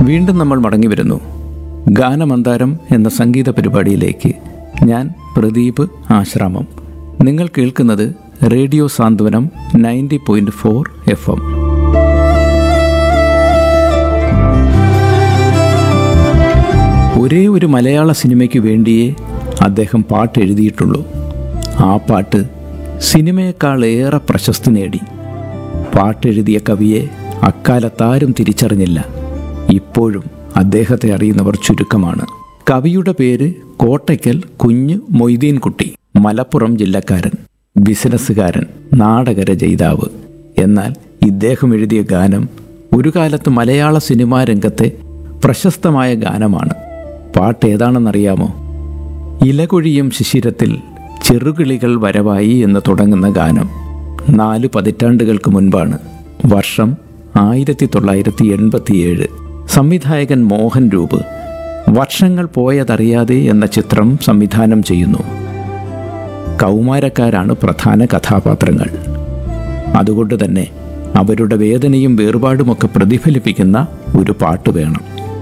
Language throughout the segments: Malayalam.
വീണ്ടും നമ്മൾ മടങ്ങി വരുന്നു ഗാനമന്താരം എന്ന സംഗീത പരിപാടിയിലേക്ക് ഞാൻ പ്രദീപ് ആശ്രാമം നിങ്ങൾ കേൾക്കുന്നത് radio Santhwanam ninety point four F M ഒരേ ഒരു മലയാള സിനിമയ്ക്ക് വേണ്ടിയേ അദ്ദേഹം പാട്ട് എഴുതിയിട്ടുള്ളൂ ആ പാട്ട് സിനിമയെക്കാളേറെ പ്രശസ്തി നേടി പാട്ടെഴുതിയ കവിയെ അക്കാലത്താരും തിരിച്ചറിഞ്ഞില്ല ഇപ്പോഴും അദ്ദേഹത്തെ അറിയുന്നവർ ചുരുക്കമാണ് കവിയുടെ പേര് കോട്ടയ്ക്കൽ കുഞ്ഞ് മൊയ്തീൻ കുട്ടി മലപ്പുറം ജില്ലക്കാരൻ ബിസിനസ്സുകാരൻ നാടകരചയിതാവ് എന്നാൽ ഇദ്ദേഹം എഴുതിയ ഗാനം ഒരു കാലത്ത് മലയാള സിനിമാ രംഗത്തെ പ്രശസ്തമായ ഗാനമാണ് പാട്ട് ഏതാണെന്നറിയാമോ ഇലകൊഴിയും ശിശിരത്തിൽ ചെറുകിളികൾ വരവായി എന്ന് തുടങ്ങുന്ന ഗാനം നാല് പതിറ്റാണ്ടുകൾക്ക് മുൻപാണ് വർഷം ആയിരത്തി തൊള്ളായിരത്തി എൺപത്തിയേഴ് സംവിധായകൻ മോഹൻ രൂപ് വർഷങ്ങൾ പോയതറിയാതെ എന്ന ചിത്രം സംവിധാനം ചെയ്യുന്നു കൗമാരക്കാരാണ് പ്രധാന കഥാപാത്രങ്ങൾ അതുകൊണ്ട് തന്നെ അവരുടെ വേദനയും വേർപാടുമൊക്കെ പ്രതിഫലിപ്പിക്കുന്ന ഒരു പാട്ട് വേണം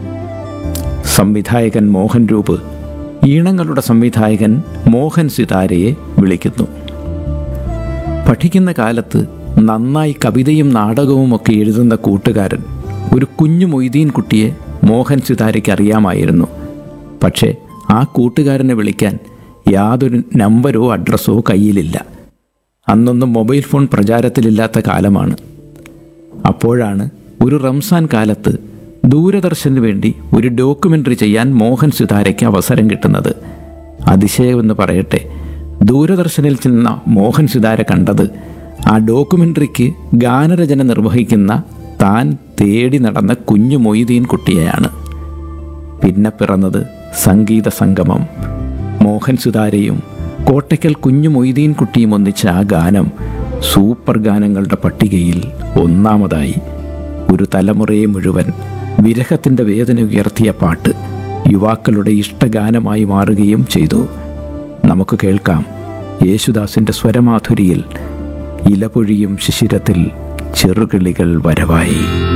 സംവിധായകൻ മോഹൻ രൂപ് ഈണങ്ങളുടെ സംവിധായകൻ മോഹൻ സിതാരയെ വിളിക്കുന്നു പഠിക്കുന്ന കാലത്ത് നന്നായി കവിതയും നാടകവും ഒക്കെ എഴുതുന്ന കൂട്ടുകാരൻ ഒരു കുഞ്ഞു മൊയ്തീൻ കുട്ടിയെ മോഹൻ സിതാരയ്ക്ക് അറിയാമായിരുന്നു പക്ഷേ ആ കൂട്ടുകാരനെ വിളിക്കാൻ യാതൊരു നമ്പരോ അഡ്രസ്സോ കയ്യിലില്ല അന്നൊന്നും മൊബൈൽ ഫോൺ പ്രചാരത്തിലില്ലാത്ത കാലമാണ് അപ്പോഴാണ് ഒരു റംസാൻ കാലത്ത് ദൂരദർശന് വേണ്ടി ഒരു ഡോക്യുമെൻ്ററി ചെയ്യാൻ മോഹൻ സിതാരയ്ക്ക് അവസരം കിട്ടുന്നത് അതിശയമെന്ന് പറയട്ടെ ദൂരദർശനിൽ ചെന്ന മോഹൻ സിതാര കണ്ടത് ആ ഡോക്യുമെൻ്ററിക്ക് ഗാനരചന നിർവഹിക്കുന്ന താൻ തേടി നടന്ന കുഞ്ഞു മൊയ്തീൻ കുട്ടിയെയാണ് പിന്നെ പിറന്നത് സംഗീത സംഗമം മോഹൻ സുതാരയും കോട്ടയ്ക്കൽ കുഞ്ഞു മൊയ്തീൻ കുട്ടിയും ഒന്നിച്ച ആ ഗാനം സൂപ്പർ ഗാനങ്ങളുടെ പട്ടികയിൽ ഒന്നാമതായി ഒരു തലമുറയെ മുഴുവൻ വിരഹത്തിൻ്റെ വേദന ഉയർത്തിയ പാട്ട് യുവാക്കളുടെ ഇഷ്ടഗാനമായി മാറുകയും ചെയ്തു നമുക്ക് കേൾക്കാം യേശുദാസിൻ്റെ സ്വരമാധുരിയിൽ ഇലപൊഴിയും ശിശിരത്തിൽ ചെറുകിളികൾ വരവായി